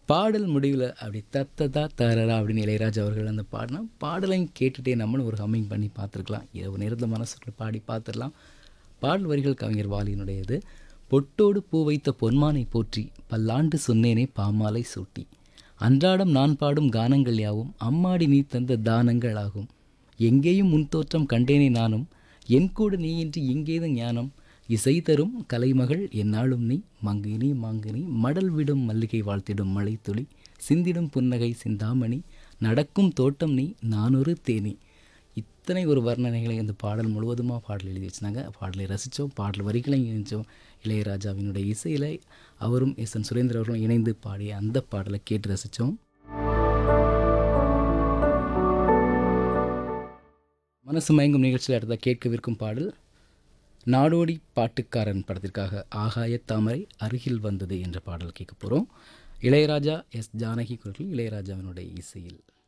பாடல் முடிவில் அப்படி தத்ததா தரரா அப்படின்னு இளையராஜா அவர்கள் அந்த பாடினா பாடலையும் கேட்டுகிட்டே நம்மளும் ஒரு ஹம்மிங் பண்ணி பார்த்துருக்கலாம் இரவு நேரத்தில் மனசுக்குள்ள பாடி பார்த்துடலாம் பாடல் வரிகள் கவிஞர் வாலியினுடையது பொட்டோடு பூ வைத்த பொன்மானை போற்றி பல்லாண்டு சொன்னேனே பாமாலை சூட்டி அன்றாடம் நான் பாடும் கானங்கள் யாவும் அம்மாடி நீ தந்த தானங்கள் ஆகும் எங்கேயும் முன்தோற்றம் கண்டேனே நானும் என் கூட நீயின்றி எங்கேது ஞானம் இசை தரும் கலைமகள் என்னாலும் நீ மங்கினி மாங்கினி மடல் விடும் மல்லிகை வாழ்த்திடும் மழைத்துளி சிந்திடும் புன்னகை சிந்தாமணி நடக்கும் தோட்டம் நீ நானொரு தேனி இத்தனை ஒரு வர்ணனைகளை இந்த பாடல் முழுவதுமாக பாடல் எழுதி வச்சிருந்தாங்க பாடலை ரசித்தோம் பாடல் வரிகளையும் இணைச்சோம் இளையராஜாவினுடைய இசையில் அவரும் எஸ் என் சுரேந்தர் அவர்களும் இணைந்து பாடிய அந்த பாடலை கேட்டு ரசித்தோம் மனசு மயங்கும் நிகழ்ச்சியில் அடுத்த கேட்கவிருக்கும் பாடல் நாடோடி பாட்டுக்காரன் படத்திற்காக ஆகாய தாமரை அருகில் வந்தது என்ற பாடல் கேட்க போகிறோம் இளையராஜா எஸ் ஜானகி குரலில் இளையராஜாவினுடைய இசையில்